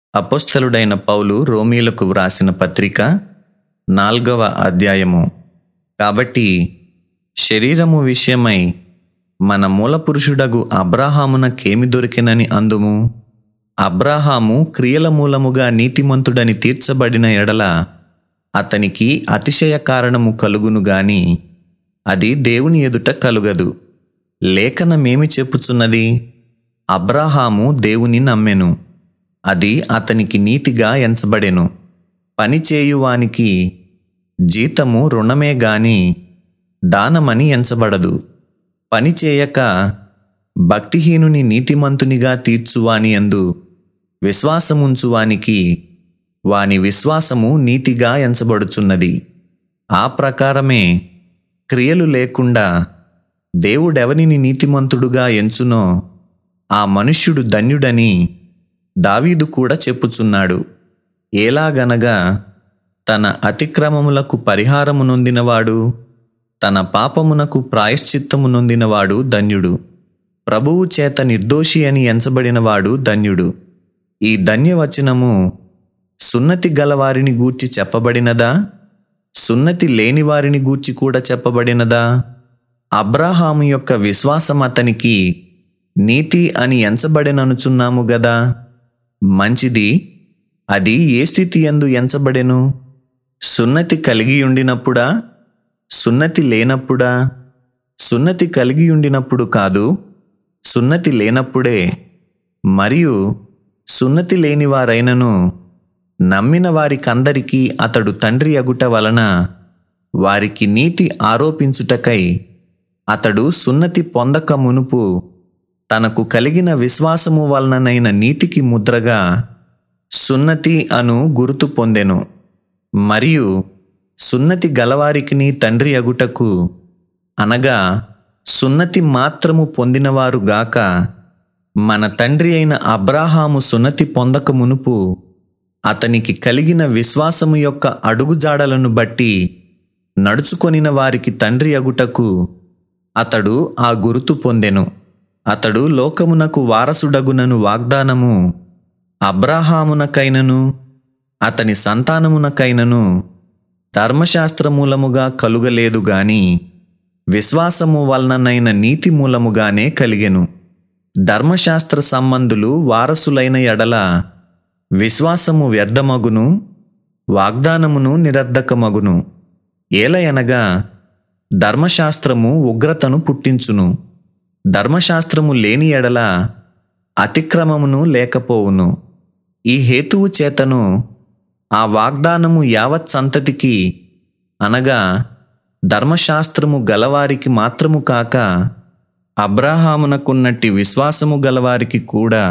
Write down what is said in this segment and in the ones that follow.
అపోస్తలుడైన పౌలు రోమీలకు వ్రాసిన పత్రిక నాల్గవ అధ్యాయము కాబట్టి శరీరము విషయమై మన మూలపురుషుడగు అబ్రాహామునకేమి దొరికెనని అందుము అబ్రాహాము క్రియల మూలముగా నీతిమంతుడని తీర్చబడిన ఎడల అతనికి అతిశయ కారణము కలుగును గాని అది దేవుని ఎదుట కలుగదు లేఖనమేమి చెప్పుచున్నది అబ్రాహాము దేవుని నమ్మెను అది అతనికి నీతిగా ఎంచబడెను పని చేయువానికి జీతము రుణమే గాని దానమని ఎంచబడదు పని చేయక భక్తిహీనుని నీతిమంతునిగా తీర్చువాని అందు విశ్వాసముంచువానికి వాని విశ్వాసము నీతిగా ఎంచబడుచున్నది ఆ ప్రకారమే క్రియలు లేకుండా దేవుడెవనిని నీతిమంతుడుగా ఎంచునో ఆ మనుష్యుడు ధన్యుడని దావీదు కూడా చెప్పుచున్నాడు ఎలాగనగా తన అతిక్రమములకు పరిహారము నొందినవాడు తన పాపమునకు ప్రాయశ్చిత్తము నొందినవాడు ధన్యుడు ప్రభువు చేత నిర్దోషి అని ఎంచబడినవాడు ధన్యుడు ఈ ధన్యవచనము సున్నతి గలవారిని గూర్చి చెప్పబడినదా సున్నతి లేని వారిని గూర్చి కూడా చెప్పబడినదా అబ్రాహాము యొక్క విశ్వాసం అతనికి నీతి అని ఎంచబడెననుచున్నాము గదా మంచిది అది ఏ స్థితి ఎందు ఎంచబడెను సున్నతి కలిగి ఉండినప్పుడా సున్నతి లేనప్పుడా సున్నతి కలిగి ఉండినప్పుడు కాదు సున్నతి లేనప్పుడే మరియు సున్నతి లేని వారైనను నమ్మిన వారికందరికీ అతడు తండ్రి అగుట వలన వారికి నీతి ఆరోపించుటకై అతడు సున్నతి పొందక మునుపు తనకు కలిగిన విశ్వాసము వలననైన నీతికి ముద్రగా సున్నతి అను గుర్తు పొందెను మరియు సున్నతి గలవారికిని తండ్రి అగుటకు అనగా సున్నతి మాత్రము పొందినవారు గాక మన తండ్రి అయిన అబ్రాహాము సున్నతి పొందక మునుపు అతనికి కలిగిన విశ్వాసము యొక్క అడుగుజాడలను బట్టి నడుచుకొనిన వారికి తండ్రి అగుటకు అతడు ఆ గురుతు పొందెను అతడు లోకమునకు వారసుడగునను వాగ్దానము అబ్రాహామునకైనను అతని సంతానమునకైనను ధర్మశాస్త్రమూలముగా కలుగలేదు గాని విశ్వాసము వలననైన నీతి మూలముగానే కలిగెను ధర్మశాస్త్ర సంబంధులు వారసులైన ఎడల విశ్వాసము వ్యర్థమగును వాగ్దానమును నిరర్ధకమగును ఏలయనగా ధర్మశాస్త్రము ఉగ్రతను పుట్టించును ధర్మశాస్త్రము లేని ఎడల అతిక్రమమును లేకపోవును ఈ హేతువు చేతను ఆ వాగ్దానము యావత్ సంతతికి అనగా ధర్మశాస్త్రము గలవారికి మాత్రము కాక అబ్రాహామునకున్నట్టి విశ్వాసము గలవారికి కూడా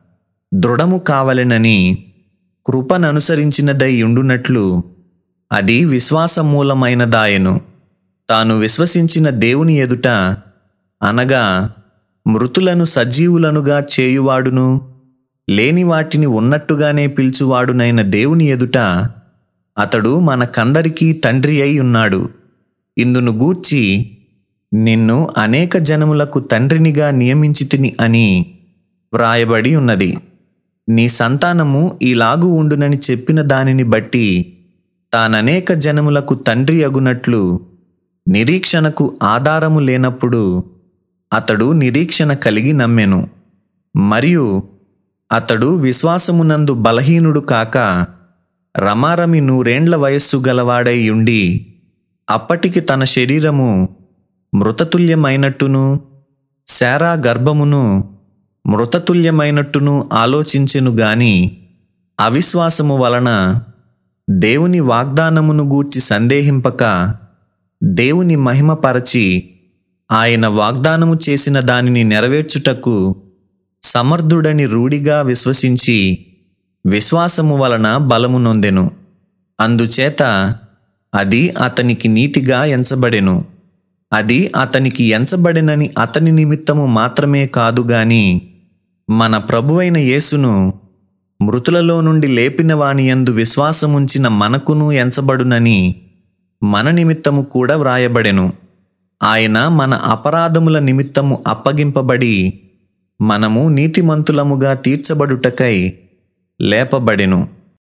దృఢము కావలెనని కృపననుసరించినదై ఉండునట్లు అది విశ్వాసమూలమైనదాయను తాను విశ్వసించిన దేవుని ఎదుట అనగా మృతులను సజీవులనుగా చేయువాడును లేని వాటిని ఉన్నట్టుగానే పిలుచువాడునైన దేవుని ఎదుట అతడు మనకందరికీ తండ్రి అయి ఉన్నాడు ఇందును గూర్చి నిన్ను అనేక జనములకు తండ్రినిగా నియమించి తిని అని వ్రాయబడి ఉన్నది నీ సంతానము ఈలాగు ఉండునని చెప్పిన దానిని బట్టి తాననేక జనములకు తండ్రి అగునట్లు నిరీక్షణకు ఆధారము లేనప్పుడు అతడు నిరీక్షణ కలిగి నమ్మెను మరియు అతడు విశ్వాసమునందు బలహీనుడు కాక రమారమి నూరేండ్ల వయస్సు గలవాడై ఉండి అప్పటికి తన శరీరము మృతతుల్యమైనట్టును శారా గర్భమును మృతతుల్యమైనట్టును ఆలోచించెను గాని అవిశ్వాసము వలన దేవుని వాగ్దానమును గూర్చి సందేహింపక దేవుని మహిమపరచి ఆయన వాగ్దానము చేసిన దానిని నెరవేర్చుటకు సమర్థుడని రూఢిగా విశ్వసించి విశ్వాసము వలన బలము నొందెను అందుచేత అది అతనికి నీతిగా ఎంచబడెను అది అతనికి ఎంచబడెనని అతని నిమిత్తము మాత్రమే కాదు గాని మన ప్రభువైన యేసును మృతులలో నుండి లేపిన వానియందు విశ్వాసముంచిన మనకును ఎంచబడునని మన నిమిత్తము కూడా వ్రాయబడెను ఆయన మన అపరాధముల నిమిత్తము అప్పగింపబడి మనము నీతిమంతులముగా తీర్చబడుటకై లేపబడెను